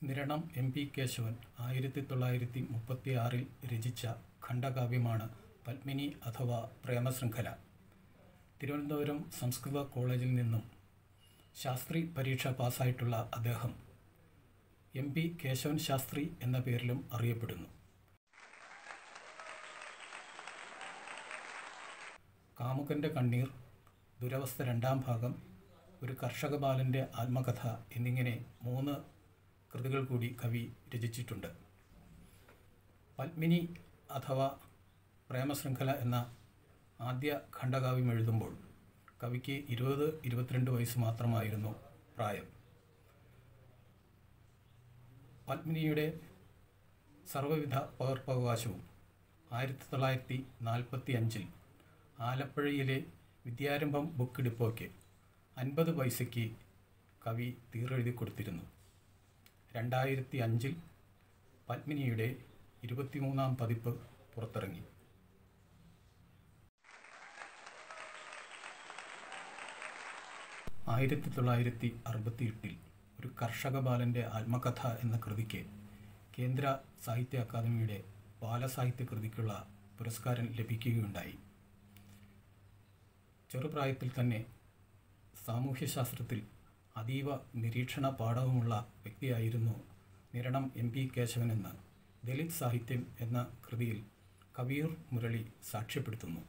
Niranam M P Keshavan ആയിരത്തി തൊള്ളായിരത്തി മുപ്പത്തി ആറിൽ രചിച്ച ഖണ്ഡകാവ്യമാണ് പത്മിനി അഥവാ പ്രേമശൃംഖല തിരുവനന്തപുരം സംസ്കൃത കോളേജിൽ നിന്നും ശാസ്ത്രി പരീക്ഷ പാസ്സായിട്ടുള്ള അദ്ദേഹം എം പി കേശവൻ ശാസ്ത്രി എന്ന പേരിലും അറിയപ്പെടുന്നു കാമുകൻ്റെ കണ്ണീർ ദുരവസ്ഥ രണ്ടാം ഭാഗം ഒരു കർഷക ബാലൻ്റെ ആത്മകഥ എന്നിങ്ങനെ മൂന്ന് കൃതികൾ കൂടി കവി രചിച്ചിട്ടുണ്ട് പത്മിനി അഥവാ പ്രേമശൃംഖല എന്ന ആദ്യ ഖണ്ഡകാവ്യം എഴുതുമ്പോൾ കവിക്ക് ഇരുപത് ഇരുപത്തിരണ്ട് വയസ്സ് മാത്രമായിരുന്നു പ്രായം പത്മിനിയുടെ സർവ്വവിധ പകർപ്പവകാശവും ആയിരത്തി തൊള്ളായിരത്തി നാൽപ്പത്തി അഞ്ചിൽ ആലപ്പുഴയിലെ വിദ്യാരംഭം ബുക്ക് ഡിപ്പോയ്ക്ക് അൻപത് പൈസയ്ക്ക് കവി തീറെഴുതി കൊടുത്തിരുന്നു രണ്ടായിരത്തി അഞ്ചിൽ പത്മിനിയുടെ ഇരുപത്തിമൂന്നാം പതിപ്പ് പുറത്തിറങ്ങി ആയിരത്തി തൊള്ളായിരത്തി അറുപത്തി എട്ടിൽ ഒരു കർഷക ബാലൻ്റെ ആത്മകഥ എന്ന കൃതിക്ക് കേന്ദ്ര സാഹിത്യ അക്കാദമിയുടെ ബാലസാഹിത്യ കൃതിക്കുള്ള പുരസ്കാരം ലഭിക്കുകയുണ്ടായി ചെറുപ്രായത്തിൽ തന്നെ സാമൂഹ്യശാസ്ത്രത്തിൽ അതീവ നിരീക്ഷണ പാഠവുമുള്ള വ്യക്തിയായിരുന്നു നിരണം എം പി കേശവനെന്ന് ദലിത് സാഹിത്യം എന്ന കൃതിയിൽ കബീർ മുരളി സാക്ഷ്യപ്പെടുത്തുന്നു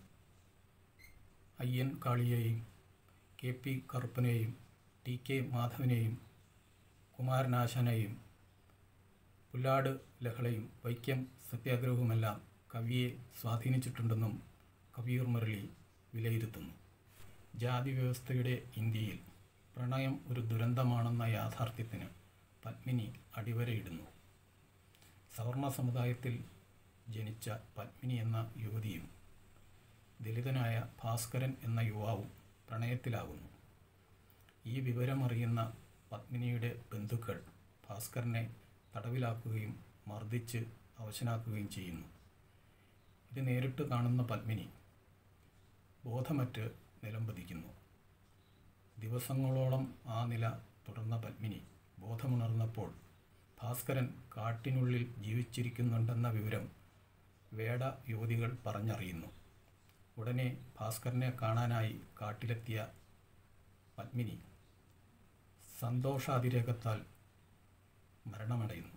അയ്യൻ കാളിയെയും കെ പി കറുപ്പനെയും ടി കെ മാധവനെയും കുമാരനാശാനെയും പുല്ലാട് ലഹളയും വൈക്കം സത്യാഗ്രഹവുമെല്ലാം കവിയെ സ്വാധീനിച്ചിട്ടുണ്ടെന്നും കബീർ മുരളി വിലയിരുത്തുന്നു ജാതി വ്യവസ്ഥയുടെ ഇന്ത്യയിൽ പ്രണയം ഒരു ദുരന്തമാണെന്ന യാഥാർത്ഥ്യത്തിന് പത്മിനി അടിവരയിടുന്നു സവർണ സമുദായത്തിൽ ജനിച്ച പത്മിനി എന്ന യുവതിയും ദലിതനായ ഭാസ്കരൻ എന്ന യുവാവും പ്രണയത്തിലാകുന്നു ഈ വിവരമറിയുന്ന പത്മിനിയുടെ ബന്ധുക്കൾ ഭാസ്കരനെ തടവിലാക്കുകയും മർദ്ദിച്ച് അവശനാക്കുകയും ചെയ്യുന്നു ഇത് നേരിട്ട് കാണുന്ന പത്മിനി ബോധമറ്റ് നിലംപതിക്കുന്നു ദിവസങ്ങളോളം ആ നില തുടർന്ന പത്മിനി ബോധമുണർന്നപ്പോൾ ഭാസ്കരൻ കാട്ടിനുള്ളിൽ ജീവിച്ചിരിക്കുന്നുണ്ടെന്ന വിവരം വേട യുവതികൾ പറഞ്ഞറിയുന്നു ഉടനെ ഭാസ്കരനെ കാണാനായി കാട്ടിലെത്തിയ പത്മിനി സന്തോഷാതിരേകത്താൽ മരണമടയുന്നു